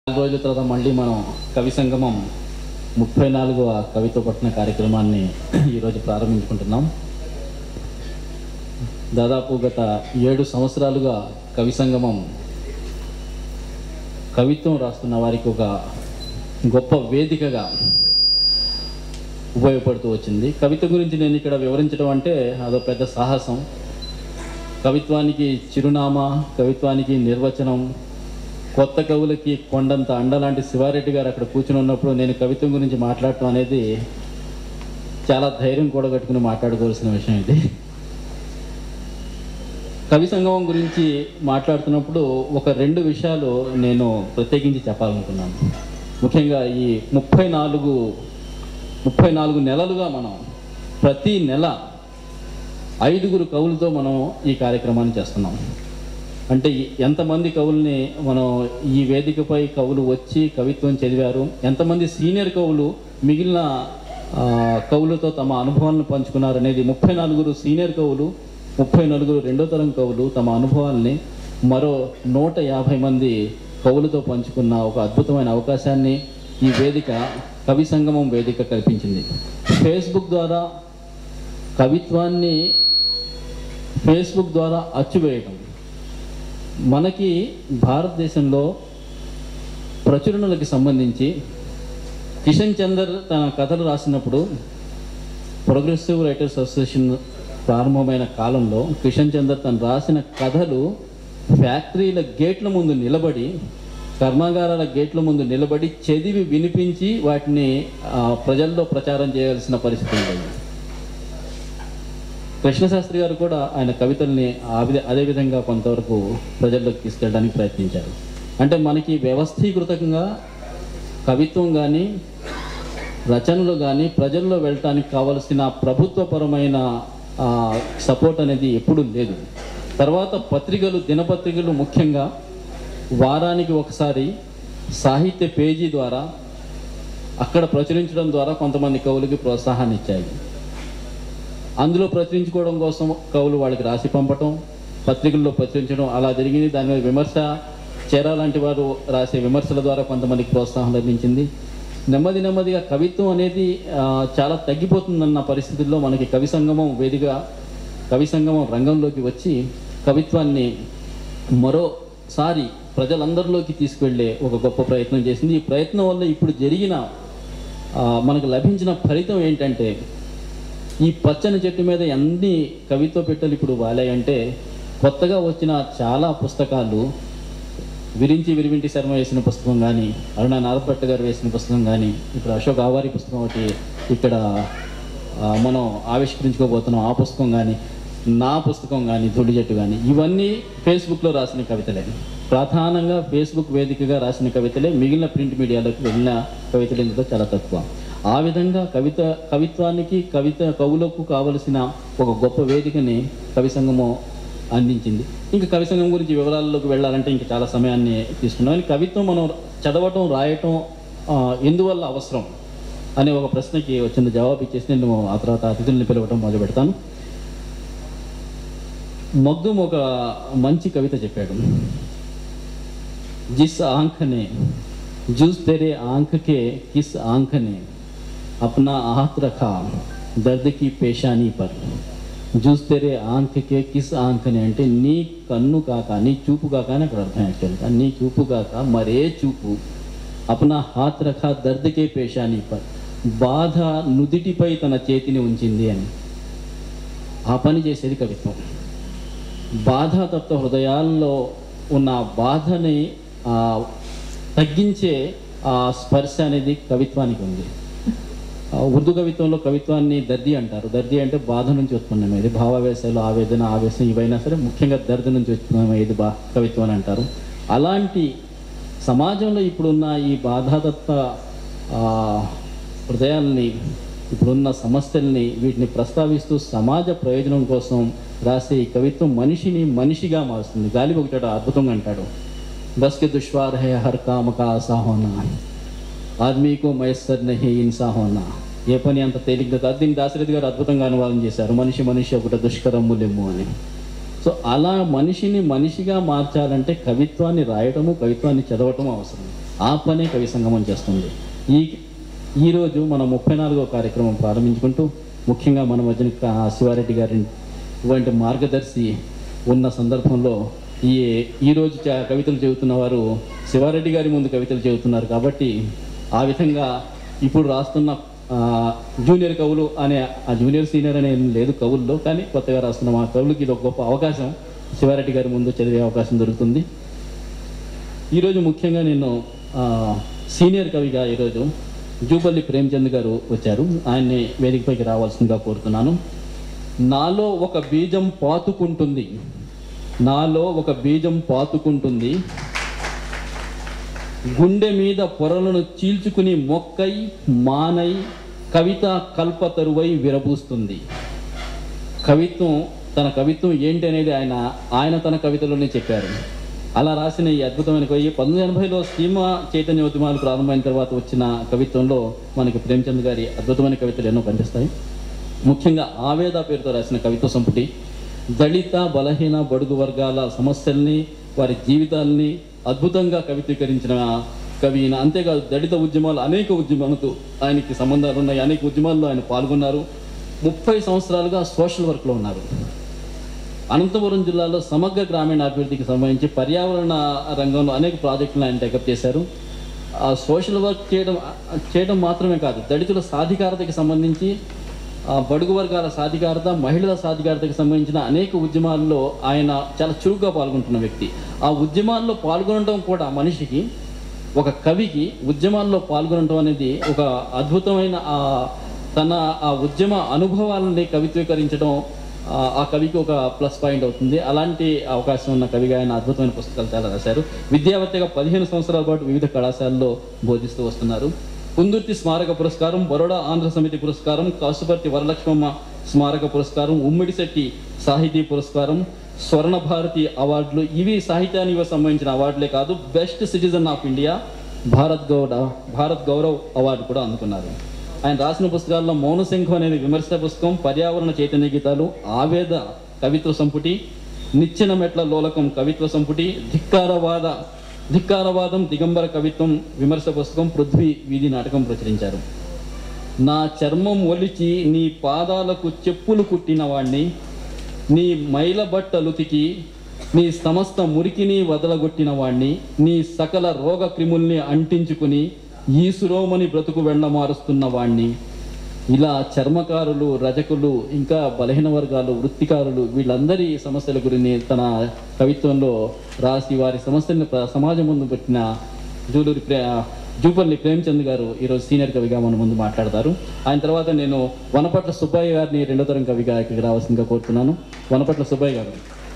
నాలుగు రోజుల తర్వాత మళ్ళీ మనం కవి సంగమం ముప్పై నాలుగవ కవిత పట్టిన కార్యక్రమాన్ని ఈరోజు ప్రారంభించుకుంటున్నాం దాదాపు గత ఏడు సంవత్సరాలుగా కవి సంగమం కవిత్వం రాస్తున్న వారికి ఒక గొప్ప వేదికగా ఉపయోగపడుతూ వచ్చింది కవిత గురించి నేను ఇక్కడ వివరించడం అంటే అదో పెద్ద సాహసం కవిత్వానికి చిరునామా కవిత్వానికి నిర్వచనం కొత్త కవులకి కొండంత అండలాంటి శివారెడ్డి గారు అక్కడ కూర్చుని ఉన్నప్పుడు నేను కవిత్వం గురించి మాట్లాడటం అనేది చాలా ధైర్యం కూడగట్టుకుని మాట్లాడుకోవాల్సిన విషయం ఇది కవి సంగమం గురించి మాట్లాడుతున్నప్పుడు ఒక రెండు విషయాలు నేను ప్రత్యేకించి చెప్పాలనుకున్నాను ముఖ్యంగా ఈ ముప్పై నాలుగు ముప్పై నాలుగు నెలలుగా మనం ప్రతి నెల ఐదుగురు కవులతో మనం ఈ కార్యక్రమాన్ని చేస్తున్నాం అంటే ఈ- ఎంతమంది కవుల్ని మనం ఈ వేదికపై కవులు వచ్చి కవిత్వం చదివారు ఎంతమంది సీనియర్ కవులు మిగిలిన ఆ, కవులతో తమ అనుభవాలను పంచుకున్నారు అనేది ముప్పై నలుగురు సీనియర్ కవులు ముప్పై నలుగురు రెండో తరం కవులు తమ అనుభవాల్ని మరో నూట యాభై మంది కవులతో పంచుకున్న ఒక అద్భుతమైన అవకాశాన్ని ఈ వేదిక కవి సంగమం వేదిక కల్పించింది ఫేస్బుక్ ద్వారా కవిత్వాన్ని ఫేస్బుక్ ద్వారా అచ్చువేయటం మనకి భారతదేశంలో ప్రచురణలకు సంబంధించి కిషన్ చందర్ తన కథలు రాసినప్పుడు ప్రోగ్రెసివ్ రైటర్స్ అసోసియేషన్ ప్రారంభమైన కాలంలో కిషన్ చందర్ తను రాసిన కథలు ఫ్యాక్టరీల గేట్ల ముందు నిలబడి కర్మాగారాల గేట్ల ముందు నిలబడి చదివి వినిపించి వాటిని ఆ, ప్రజల్లో ప్రచారం చేయాల్సిన పరిస్థితి ఉండేది కృష్ణశాస్త్రి గారు కూడా ఆయన కవితల్ని ఆ విధ అదే విధంగా కొంతవరకు ప్రజల్లోకి తీసుకెళ్ళడానికి ప్రయత్నించారు అంటే మనకి వ్యవస్థీకృతంగా కవిత్వం కానీ రచనలు కానీ ప్రజల్లో వెళ్ళటానికి కావలసిన ప్రభుత్వపరమైన ఆ, సపోర్ట్ అనేది ఎప్పుడూ లేదు తర్వాత పత్రికలు దినపత్రికలు ముఖ్యంగా వారానికి ఒకసారి సాహిత్య పేజీ ద్వారా అక్కడ ప్రచురించడం ద్వారా కొంతమంది కవులకి ప్రోత్సాహాన్ని ఇచ్చాయి అందులో ప్రచురించుకోవడం కోసం కవులు వాళ్ళకి రాసి పంపటం పత్రికల్లో ప్రచురించడం అలా జరిగింది దాని మీద విమర్శ చేరా లాంటి వారు రాసే విమర్శల ద్వారా కొంతమందికి ప్రోత్సాహం లభించింది నెమ్మది నెమ్మదిగా కవిత్వం అనేది ఆ, చాలా తగ్గిపోతుందన్న పరిస్థితుల్లో మనకి కవి సంగమం వేదిక కవి సంగమం రంగంలోకి వచ్చి కవిత్వాన్ని మరోసారి ప్రజలందరిలోకి తీసుకువెళ్ళే ఒక గొప్ప ప్రయత్నం చేసింది ఈ ప్రయత్నం వల్ల ఇప్పుడు జరిగిన ఆ, మనకు లభించిన ఫలితం ఏంటంటే ఈ పచ్చని చెట్టు మీద ఎన్ని కవిత్వ పెట్టెలు ఇప్పుడు వాలాయంటే కొత్తగా వచ్చిన చాలా పుస్తకాలు విరించి విరివింటి శర్మ వేసిన పుస్తకం కానీ అరుణ నారపట్ట గారు వేసిన పుస్తకం కానీ ఇప్పుడు అశోక్ ఆవారి పుస్తకం ఒకటి ఇక్కడ ఆ, మనం ఆవిష్కరించుకోబోతున్నాం ఆ పుస్తకం కానీ నా పుస్తకం కానీ ధూళి చెట్టు కానీ ఇవన్నీ ఫేస్బుక్లో రాసిన కవితలే ప్రధానంగా ఫేస్బుక్ వేదికగా రాసిన కవితలే మిగిలిన ప్రింట్ మీడియాలోకి వెళ్ళిన కవితలు ఇందులో చాలా తక్కువ ఆ విధంగా కవిత కవిత్వానికి కవిత కవులకు కావలసిన ఒక గొప్ప వేదికని కవి సంఘము అందించింది ఇంకా కవి సంఘం గురించి వివరాల్లోకి వెళ్ళాలంటే ఇంకా చాలా సమయాన్ని తీసుకున్నాం కానీ కవిత్వం మనం చదవటం రాయటం ఆ, ఎందువల్ల అవసరం అనే ఒక ప్రశ్నకి వచ్చిన జవాబు ఇచ్చేసి నేను ఆ తర్వాత అతిథుల్ని పిలవటం మొదలు పెడతాను మగ్దుం ఒక మంచి కవిత చెప్పాడు जिस आंख ने जुस तेरे आंख के किस आंख ने अपना हाथ रखा दर्द की पेशानी पर జూస్ తెరే ఆంఖ్కే కిస్ ఆంఖని అంటే నీ కన్ను కాక నీ చూపు కాక అని అక్కడ అర్థం యాక్చువల్గా నీ చూపు కాక మరే చూపు అప్నా హాత్ రఖా దర్దకే పేషానీ పర్ బాధ నుదిటిపై తన చేతిని ఉంచింది అని ఆ పని చేసేది కవిత్వం బాధాతప్త హృదయాల్లో ఉన్న ఆ బాధని ఆ, తగ్గించే ఆ స్పర్శ అనేది కవిత్వానికి ఉంది ఆ, ఉర్దూ కవిత్వంలో కవిత్వాన్ని దర్ది అంటారు దర్ది అంటే బాధ నుంచి ఉత్పన్నమయ్యేది భావావేశాలు ఆవేదన ఆవేశం ఇవైనా సరే ముఖ్యంగా దర్ది నుంచి ఉత్పన్నమయ్యేది బా కవిత్వం అని అంటారు అలాంటి సమాజంలో ఇప్పుడున్న ఈ బాధాతత్వ ఆ, హృదయాల్ని ఇప్పుడున్న సమస్యల్ని వీటిని ప్రస్తావిస్తూ సమాజ ప్రయోజనం కోసం రాసే ఈ కవిత్వం మనిషిని మనిషిగా మారుస్తుంది గాలి ఒకటాడు అద్భుతంగా అంటాడు బస్కి దుష్వార్ హే హర్ కామ కా ఆసా హోనా ఆద్మీకు మయస్సర్ నహి ఇన్సా హోనా ఏ పని అంత తేలిగ్గా కాదు దీన్ని దాశరథి గారు అద్భుతంగా అనువాదం చేశారు మనిషి మనిషి ఒకటి దుష్కరమ్ములెమ్ము అని సో అలా మనిషిని మనిషిగా మార్చాలంటే కవిత్వాన్ని రాయటము కవిత్వాన్ని చదవటం అవసరం ఆ పనే కవి సంగమం చేస్తుంది ఈ ఈరోజు మనం ముప్పై నాలుగో కార్యక్రమం ప్రారంభించుకుంటూ ముఖ్యంగా మన మధ్యన కా- శివారెడ్డి గారి వంటి మార్గదర్శి ఉన్న సందర్భంలో ఈ ఈరోజు చ- కవితలు చెబుతున్న వారు శివారెడ్డి గారి ముందు కవితలు చెబుతున్నారు కాబట్టి ఆ విధంగా ఇప్పుడు రాస్తున్న ఆ, జూనియర్ కవులు అనే ఆ జూనియర్ సీనియర్ అనే ఏం లేదు కవుల్లో కానీ కొత్తగా రాస్తున్న మా కవులకి ఇది ఒక గొప్ప అవకాశం శివారెడ్డి గారి ముందు చదివే అవకాశం దొరుకుతుంది ఈరోజు ముఖ్యంగా నేను ఆ, సీనియర్ కవిగా ఈరోజు జూపల్లి ప్రేమ్చంద్ గారు వచ్చారు ఆయన్ని వేదికపైకి రావాల్సిందిగా కోరుతున్నాను నాలో ఒక బీజం పాతుకుంటుంది నాలో ఒక బీజం పాతుకుంటుంది గుండె మీద పొరలను చీల్చుకుని మొక్కై మానై కవిత కల్పతరువై విరబూస్తుంది కవిత్వం తన కవిత్వం ఏంటి అనేది ఆయన ఆయన తన కవితలోనే చెప్పారు అలా రాసిన ఈ అద్భుతమైన కవి పంతొమ్మిది ఎనభైలో సీమ చైతన్య ఉద్యమాలు ప్రారంభమైన తర్వాత వచ్చిన కవిత్వంలో మనకి ప్రేమచంద్ గారి అద్భుతమైన కవితలు ఎన్నో కనిపిస్తాయి ముఖ్యంగా ఆవేద పేరుతో రాసిన కవిత్వ సంపుటి దళిత బలహీన బడుగు వర్గాల సమస్యల్ని వారి జీవితాల్ని అద్భుతంగా కవిత్వీకరించిన కవి ఈయన అంతేకాదు దళిత ఉద్యమాలు అనేక ఉద్యమాలతో ఆయనకి సంబంధాలు ఉన్నాయి అనేక ఉద్యమాల్లో ఆయన పాల్గొన్నారు ముప్పై సంవత్సరాలుగా సోషల్ వర్క్లో ఉన్నారు అనంతపురం జిల్లాలో సమగ్ర గ్రామీణ అభివృద్ధికి సంబంధించి పర్యావరణ రంగంలో అనేక ప్రాజెక్టులను ఆయన టేకప్ చేశారు ఆ సోషల్ వర్క్ చేయడం చేయడం మాత్రమే కాదు దళితుల సాధికారతకి సంబంధించి ఆ బడుగు వర్గాల సాధికారత మహిళల సాధికారతకి సంబంధించిన అనేక ఉద్యమాల్లో ఆయన చాలా చురుగ్గా పాల్గొంటున్న వ్యక్తి ఆ ఉద్యమాల్లో పాల్గొనడం కూడా మనిషికి ఒక కవికి ఉద్యమాల్లో పాల్గొనడం అనేది ఒక అద్భుతమైన ఆ తన ఆ ఉద్యమ అనుభవాలని కవిత్వీకరించడం ఆ, ఆ కవికి ఒక ప్లస్ పాయింట్ అవుతుంది అలాంటి అవకాశం ఉన్న కవిగా ఆయన అద్భుతమైన పుస్తకాలు చాలా రాశారు విద్యావేత్తగా పదిహేను సంవత్సరాల పాటు వివిధ కళాశాలల్లో బోధిస్తూ వస్తున్నారు కుందుర్తి స్మారక పురస్కారం బరోడా ఆంధ్ర సమితి పురస్కారం కాసుపర్తి వరలక్ష్మమ్మ స్మారక పురస్కారం ఉమ్మిడిశెట్టి సాహితీ పురస్కారం స్వర్ణ భారతి అవార్డులు ఇవి సాహిత్యానికి సంబంధించిన అవార్డులే కాదు best citizen of India Bharat గౌడ భారత్ గౌరవ్ అవార్డు కూడా అందుకున్నారు ఆయన రాసిన పుస్తకాల్లో మౌనశంఖం అనేది విమర్శ పుస్తకం పర్యావరణ చైతన్య గీతాలు ఆవేద కవిత్వ సంపుటి నిచ్చెన మెట్ల లోలకం కవిత్వ సంపుటి ధిక్కారవాద ధిక్కారవాదం దిగంబర కవిత్వం విమర్శ పుస్తకం పృథ్వీ వీధి నాటకం ప్రచురించారు నా చర్మం ఒలిచి నీ పాదాలకు చెప్పులు కుట్టిన వాణ్ణి నీ మైల బట్టలుతికి నీ సమస్త మురికిని వదలగొట్టిన వాణ్ణి నీ సకల రోగ క్రిముల్ని అంటించుకుని ఈసురోమని బ్రతుకు వెళ్ళమారుస్తున్న వాణ్ణి ఇలా చర్మకారులు రజకులు ఇంకా బలహీన వర్గాలు వృత్తికారులు వీళ్ళందరి సమస్యల గురించి తన కవిత్వంలో రాసి వారి సమస్యల్ని ప్ర- సమాజం ముందు పెట్టిన జూలూరి ప్రే జూపల్లి ప్రేమచంద్ గారు ఈరోజు సీనియర్ కవిగా మన ముందు మాట్లాడతారు ఆయన తర్వాత నేను వనపట్ల సుబ్బయ్య గారిని రెండో తరం కవిగా ఇక్కడికి రావాల్సిందిగా కోరుతున్నాను వనపట్ల సుబ్బయ్య గారు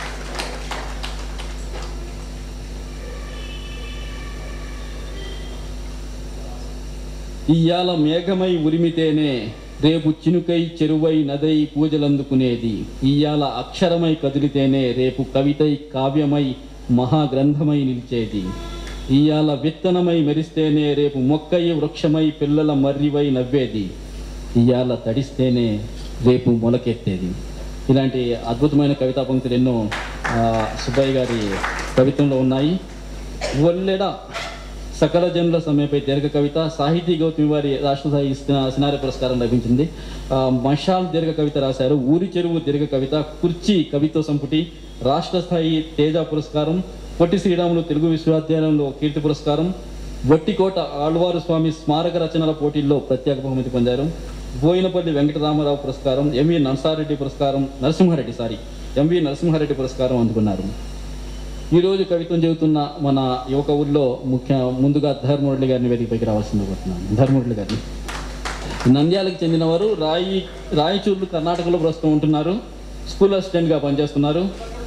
ఇయ్యాల మేఘమై ఉరిమితేనే రేపు చినుకై చెరువై నదై పూజలందుకునేది ఇయ్యాల అక్షరమై కదిలితేనే రేపు కవితై కావ్యమై మహాగ్రంథమై నిలిచేది ఇయ్యాల విత్తనమై మెరిస్తేనే రేపు మొక్కై వృక్షమై పిల్లల మర్రివై నవ్వేది ఇయ్యాల తడిస్తేనే రేపు మొలకెత్తేది ఇలాంటి అద్భుతమైన కవితా పంక్తులు ఎన్నో ఆ, సుబ్బయ్య గారి కవిత్వంలో ఉన్నాయి ఒల్లెడ సకల జనుల సమయపై దీర్ఘ కవిత సాహితీ గౌతమి వారి రాష్ట్ర స్థాయి సినా- సినారి పురస్కారం లభించింది ఆ, మషాల్ దీర్ఘ కవిత రాశారు ఊరి చెరువు దీర్ఘ కవిత కుర్చీ కవిత్వ సంపుటి రాష్ట్ర స్థాయి తేజ పురస్కారం పొట్టి శ్రీరాములు తెలుగు విశ్వవిద్యాలయంలో కీర్తి పురస్కారం వట్టికోట ఆళ్వారు స్వామి స్మారక రచనల పోటీల్లో ప్రత్యేక బహుమతి పొందారు బోయినపల్లి వెంకటరామారావు పురస్కారం ఎంవి నరసారెడ్డి పురస్కారం నరసింహారెడ్డి సారీ ఎంవి నరసింహారెడ్డి పురస్కారం అందుకున్నారు ఈరోజు కవిత్వం చెబుతున్న మన యువక ఊళ్ళో ముఖ్య ముందుగా ధర్మమురళి గారిని వేదికపైకి రావాల్సింది కోరుతున్నాను ధర్మమురళి గారిని నంద్యాలకు చెందినవారు రాయి రాయచూర్లు కర్ణాటకలో ప్రస్తుతం ఉంటున్నారు స్కూల్ అసిస్టెంట్గా పనిచేస్తున్నారు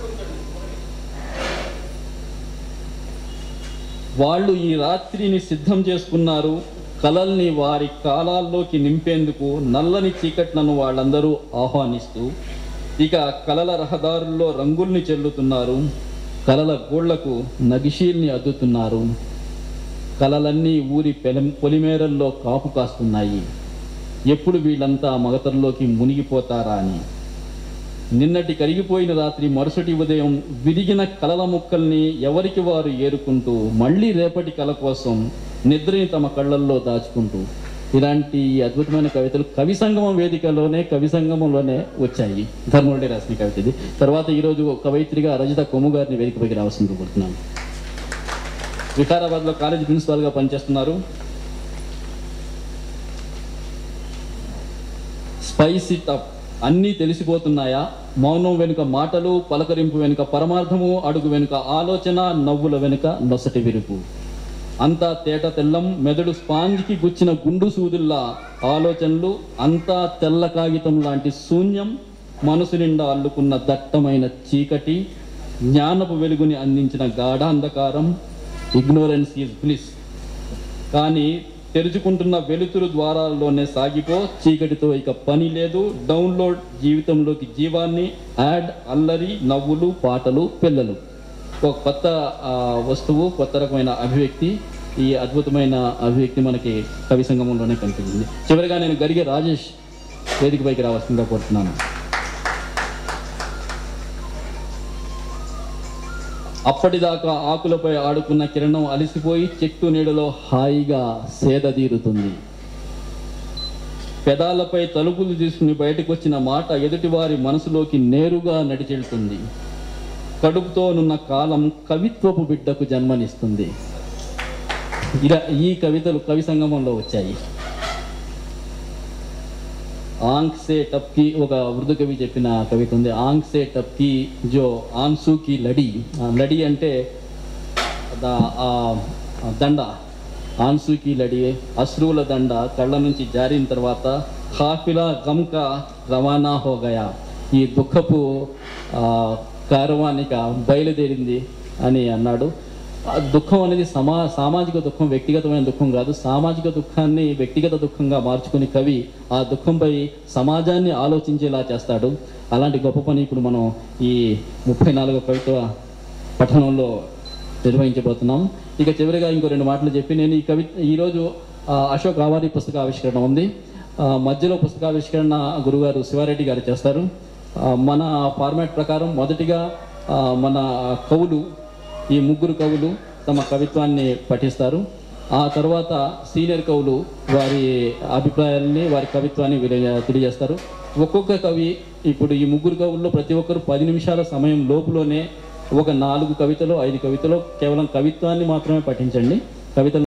వాళ్ళు ఈ రాత్రిని సిద్ధం చేసుకున్నారు కలల్ని వారి కాలాల్లోకి నింపేందుకు నల్లని చీకట్లను వాళ్ళందరూ ఆహ్వానిస్తూ ఇక కలల రహదారుల్లో రంగుల్ని చెల్లుతున్నారు కలల గోళ్లకు నగిషీల్ని అద్దుతున్నారు కలలన్నీ ఊరి పెలం పొలిమేరల్లో కాపు కాస్తున్నాయి ఎప్పుడు వీళ్ళంతా మగతల్లోకి మునిగిపోతారా అని నిన్నటి కరిగిపోయిన రాత్రి మరుసటి ఉదయం విరిగిన కలల ముక్కల్ని ఎవరికి వారు ఏరుకుంటూ మళ్ళీ రేపటి కల కోసం నిద్రని తమ కళ్ళల్లో దాచుకుంటూ ఇలాంటి అద్భుతమైన కవితలు కవి సంగమం వేదికలోనే కవి సంగమంలోనే వచ్చాయి ధర్మరెడ్డి రాసిన కవిత ఇది తర్వాత ఈరోజు కవయిత్రిగా రజిత కొమ్ము గారిని వేదికపైకి రావాల్సింది కోరుతున్నాను వికారాబాద్లో కాలేజీ ప్రిన్సిపాల్గా పనిచేస్తున్నారు స్పైస్ ఇట్ అప్ అన్నీ తెలిసిపోతున్నాయా మౌనం వెనుక మాటలు పలకరింపు వెనుక పరమార్థము అడుగు వెనుక ఆలోచన నవ్వుల వెనుక నొసటి విరుపు అంతా తేట తెల్లం మెదడు స్పాంజ్కి గుచ్చిన గుండు సూదుల్లా ఆలోచనలు అంతా తెల్ల కాగితం లాంటి శూన్యం మనసు నిండా అల్లుకున్న దట్టమైన చీకటి జ్ఞానపు వెలుగుని అందించిన గాఢ అంధకారం ఇగ్నోరెన్స్ ఈజ్ బ్లిస్ కానీ తెరుచుకుంటున్న వెలుతురు ద్వారాల్లోనే సాగిపో చీకటితో ఇక పని లేదు డౌన్లోడ్ జీవితంలోకి జీవాన్ని యాడ్ అల్లరి నవ్వులు పాటలు పిల్లలు ఒక కొత్త ఆ, వస్తువు కొత్త రకమైన అభివ్యక్తి ఈ అద్భుతమైన అభివ్యక్తి మనకి కవి సంగమంలోనే కనిపించింది చివరిగా నేను గరిగే రాజేష్ వేదికపైకి రావాల్సిందిగా కోరుతున్నాను అప్పటిదాకా ఆకులపై ఆడుకున్న కిరణం అలిసిపోయి చెట్టు నీడలో హాయిగా సేద తీరుతుంది పెదాలపై తలుపులు తీసుకుని బయటకు వచ్చిన మాట ఎదుటివారి మనసులోకి నేరుగా నడిచెళ్తుంది కడుపుతోనున్న కాలం కవిత్వపు బిడ్డకు జన్మనిస్తుంది ఇలా ఈ కవితలు కవి సంగమంలో వచ్చాయి ఆంక్ సే టప్కి ఒక ఉర్దూ కవి చెప్పిన కవిత ఉంది ఆంక్ సే టప్కి జో ఆన్సూ కి లడి ఆ లడి అంటే ద- ఆ ఆ దండ ఆన్సూకి లడి అశ్రువుల దండ కళ్ళ నుంచి జారిన తర్వాత హాఫిలా గమ్క రవాణా హోగయా ఈ దుఃఖపు ఆ, కారవానిక బయలుదేరింది అని అన్నాడు ఆ దుఃఖం అనేది సమా సామాజిక దుఃఖం వ్యక్తిగతమైన దుఃఖం కాదు సామాజిక దుఃఖాన్ని వ్యక్తిగత దుఃఖంగా మార్చుకుని కవి ఆ దుఃఖంపై సమాజాన్ని ఆలోచించేలా చేస్తాడు అలాంటి గొప్ప పని ఇప్పుడు మనం ఈ ముప్పై నాలుగో కవిత్వ పఠనంలో నిర్వహించబోతున్నాం ఇక చివరిగా ఇంకో రెండు మాటలు చెప్పి నేను ఈ కవి ఈరోజు ఆ, అశోక్ ఆవారి పుస్తక ఆవిష్కరణ ఉంది ఆ, మధ్యలో పుస్తకావిష్కరణ గురుగారు శివారెడ్డి గారు చేస్తారు ఆ, మన ఫార్మాట్ ప్రకారం మొదటిగా ఆ, మన కవులు ఈ ముగ్గురు కవులు తమ కవిత్వాన్ని పఠిస్తారు ఆ తర్వాత సీనియర్ కవులు వారి అభిప్రాయాలని వారి కవిత్వాన్ని విల- తెలియజేస్తారు ఒక్కొక్క కవి ఇప్పుడు ఈ ముగ్గురు కవుల్లో ప్రతి ఒక్కరు పది నిమిషాల సమయం లోపులోనే ఒక నాలుగు కవితలు ఐదు కవితలు కేవలం కవిత్వాన్ని మాత్రమే పఠించండి కవితలు